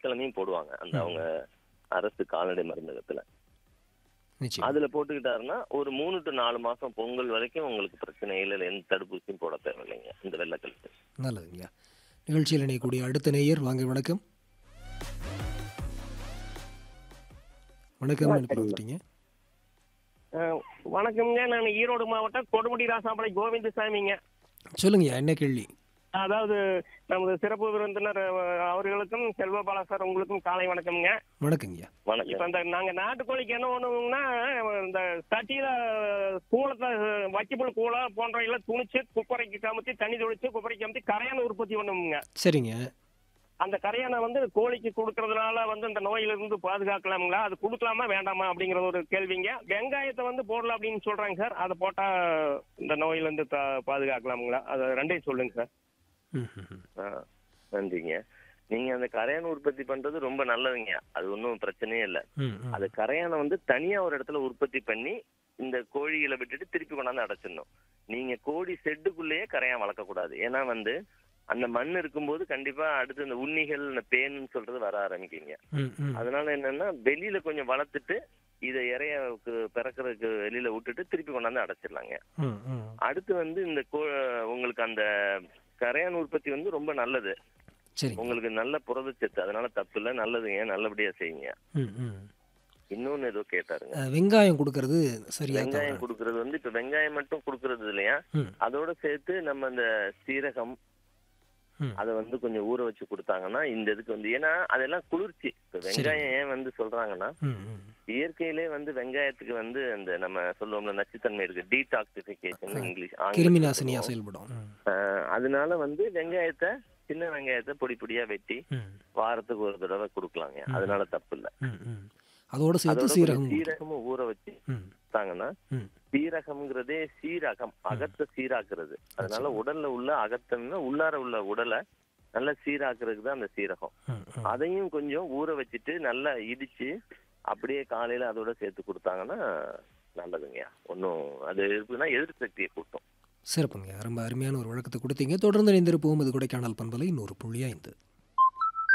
சனிக்கிழமையும் போடுவாங்க அந்த அவங்க அரசு கால்நடை மருந்தகத்துல நிச்சயம் அதுல போட்டுக்கிட்டாருன்னா ஒரு மூணு டு நாலு மாசம் பொங்கல் வரைக்கும் உங்களுக்கு பிரச்சனை இல்லை எந்த தடுப்பூசியும் போட தேவையில்லைங்க இந்த வெள்ளக்கழுத்து நல்லதுங்கய்யா நிகழ்ச்சியில் இணையக்கூடிய அடுத்த நேயர் வாங்க வணக்கம் வணக்கம் எனக்கு வந்துட்டீங்க அஹ் வணக்கம்ங்க நான் ஈரோடு மாவட்டம் கொடுமுடி ராசாமலை கோவிந்தசாமிங்க சொல்லுங்கய்யா என்ன கேள்வி அதாவது நமது சிறப்பு விருந்தினர் அஹ், அவர்களுக்கும் செல்வபாலா சார் உங்களுக்கும் காலை வணக்கம்ங்க வணக்கங்கய்யா வணக்கம் இப்ப இந்த நாங்க நாட்டுக்கோழிக்கு என்ன பண்ணுவோம்னா இந்த சட்டியில கூளத்தை வைக்கப்புல் கூளை போன்றவைகளை துணிச்சு குப்பரைக்கு கமுத்தி தண்ணி தொளிச்சு குப்பரைக்கு கமுத்தி கரையான உற்பத்தி பண்ணுவோங்க சரிங்க அந்த கரையானை வந்து கோழிக்கு கொடுக்கறதுனால வந்து இந்த நோயிலிருந்து பாதுகாக்கலாங்களா அது கொடுக்கலாமா வேண்டாமா அப்படிங்கறது ஒரு கேள்விங்க வெங்காயத்தை வந்து போடலாம் அப்படின்னு சொல்றாங்க சார் அதை போட்டா இந்த நோயிலிருந்து தா- பாதுகாக்கலாமுங்களா அது ரெண்டையும் சொல்லுங்க சார் ம், ம், ம். ஆ, நன்றிங்க நீங்க அந்த கரையான் உற்பத்தி பண்றது ரொம்ப நல்லதுங்க அது ஒன்றும் பிரச்சனையே இல்லை ம், ம். அது கரையானை வந்து தனியா ஒரு இடத்துல உற்பத்தி பண்ணி இந்த கோழிகளை விட்டுட்டு திருப்பி கொண்டாந்து அடைச்சிடணும் நீங்க கோழி ஷெட்டுக்குள்ளேயே கரையான் வளர்க்கக்கூடாது ஏன்னா வந்து அந்த மண் இருக்கும்போது கண்டிப்பா அடுத்து இந்த உண்ணிகள் இந்த பேன்னு சொல்றது வர ஆரம்பிக்குங்க ம், ம். அதனால என்னன்னா வெளியில கொஞ்சம் வளர்த்துட்டு இதை இறைய பிறக்கிறதுக்கு வெளியில விட்டுட்டு திருப்பி கொண்டாந்து அடைச்சிடலாங்க ம், ம். அடுத்து வந்து இந்த கோ- உங்களுக்கு அந்த கரையான் உற்பத்தி வந்து ரொம்ப நல்லது சரிங்க உங்களுக்கு நல்ல புரதச்சத்து அதனால தப்பு இல்ல நல்லதுங்க நல்லபடியா செய்யுங்க ம், ம். இன்னொன்னு ஏதோ கேட்டாருங்க அஹ், வெங்காயம் கொடுக்கறது சரியா வெங்காயம் தவறா? கொடுக்கறது வந்து இப்ப வெங்காயம் மட்டும் கொடுக்கறது இல்லையா ம், அதோட சேர்த்து நம்ம இந்த சீரகம் ம். அதை வந்து கொஞ்சம் ஊற வச்சு கொடுத்தாங்கன்னா இந்த இதுக்கு வந்து ஏன்னா அதெல்லாம் குளிர்ச்சி இப்ப வெங்காயம் ஏன் வந்து சொல்றாங்கன்னா ம், ம். இயற்கையிலே வந்து வெங்காயத்துக்கு வந்து அந்த நம்ம சொல்லுவோம்ல நச்சுத்தன்மை இருக்கு டீடாக்சிபிகேஷன் இங்கிலீஷ் கிருமி ஆங்கிலத்துல நாசினியா சொல்லுவோம். செயல்படும் ம், ஆஹ் அதனால வந்து வெங்காயத்தை சின்ன வெங்காயத்தை பொடி பொடியா வெட்டி ம், வாரத்துக்கு ஒரு தடவை கொடுக்கலாங்க அதனால தப்பு இல்ல ம், ம். அதோட சேர்த்து அதோட சீரகம் கொஞ்சம் சீரகமும் ஊற வச்சு ம், கொடுத்தாங்கன்னா ம். சீரகம்ங்கிறதே சீரகம் அகத்தை சீராக்குறது அதனால உடல்ல உள்ள அகத்தம்னா உள்ளார உள்ள உடலை நல்லா சீராக்குறதுக்கு தான் அந்த சீரகம் ம், ம். அதையும் கொஞ்சம் ஊற வச்சுட்டு நல்லா இடிச்சு அப்படியே காலையில அதோட சேர்த்து கொடுத்தாங்கன்னா நல்லதுங்க ஒன்றும் அது இருக்குன்னா எதிர்ப்பு சக்தியை கூட்டும் சிறப்புங்க ரொம்ப அருமையான ஒரு வழக்கத்தை கொடுத்தீங்க தொடர்ந்து இணைந்திருப்போம் இது கொடைக்கானல் பண்பலை நூறு புள்ளி ஐந்து